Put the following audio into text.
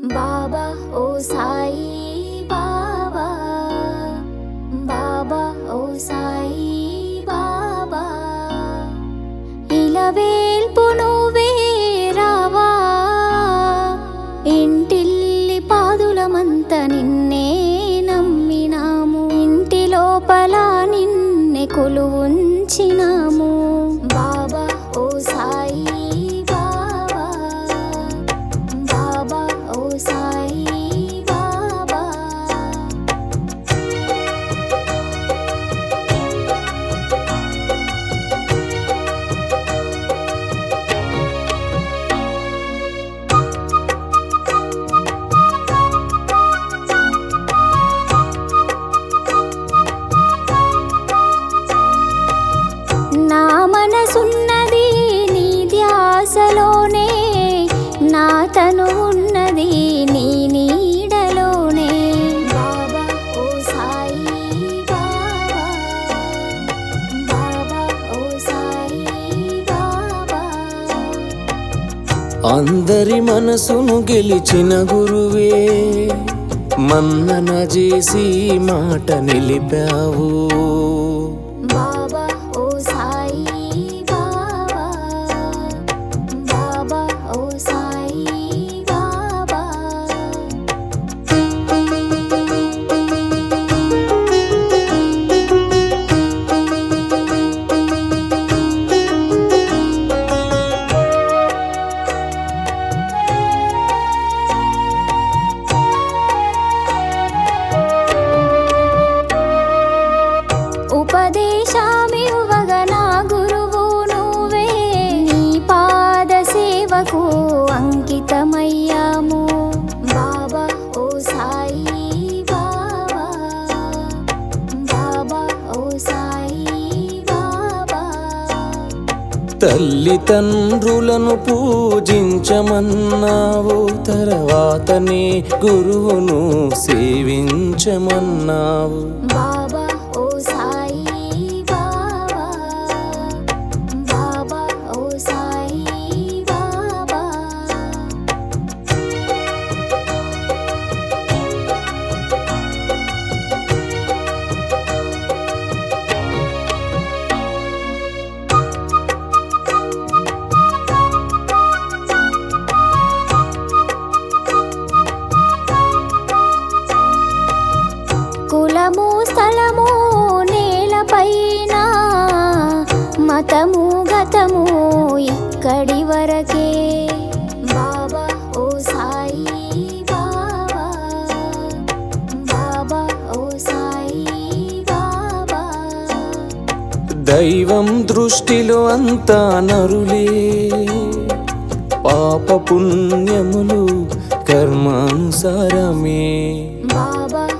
బాబా ఓ సాయి బాబా బాబా ఓ సాయి బాబా ఇలవేల్పు నువ్వే రావా ఇంటిల్లి పాదులమంత నిన్నే నమ్మినాము ఇంటి లోపల నిన్నే కొలువుంచినాము బాబా ఓ సాయి బాబా బాబా ఓ సాయి బాబా నా మనసున్నది నీ ధ్యాసలోనే నా తను ఉన్నది నీ నీడలోనే బాబా ఓ సాయి బాబా బాబా ఓ సాయి బాబా అందరి మనసును గెలిచిన గురువే మన్నన చేసి మాట నిలిపావు బాబా ఓ సాయి బాబా బాబా ఓ సాయి బాబా ఉపదేశమివ్వగ నా గురువు నువ్వే నీ పాద సేవకు అంకితమయ్యాము బాబా ఓ సాయి బాబా బాబా ఓ సాయి బాబా తల్లిదండ్రులను పూజించమన్నావు తర్వాతనే గురువును సేవించమన్నావు బాబా ఓ సాయి బాబా బాబా ఓ సాయి బాబా కులము స్థలము నేలపైన మతము గతము ఇక్కడి వరకే బాబా ఓ సాయి బాబా బాబా ఓ సాయి బాబా దైవం దృష్టిలో అంతా నరులే పాప పుణ్యములు కర్మానుసారమే బాబా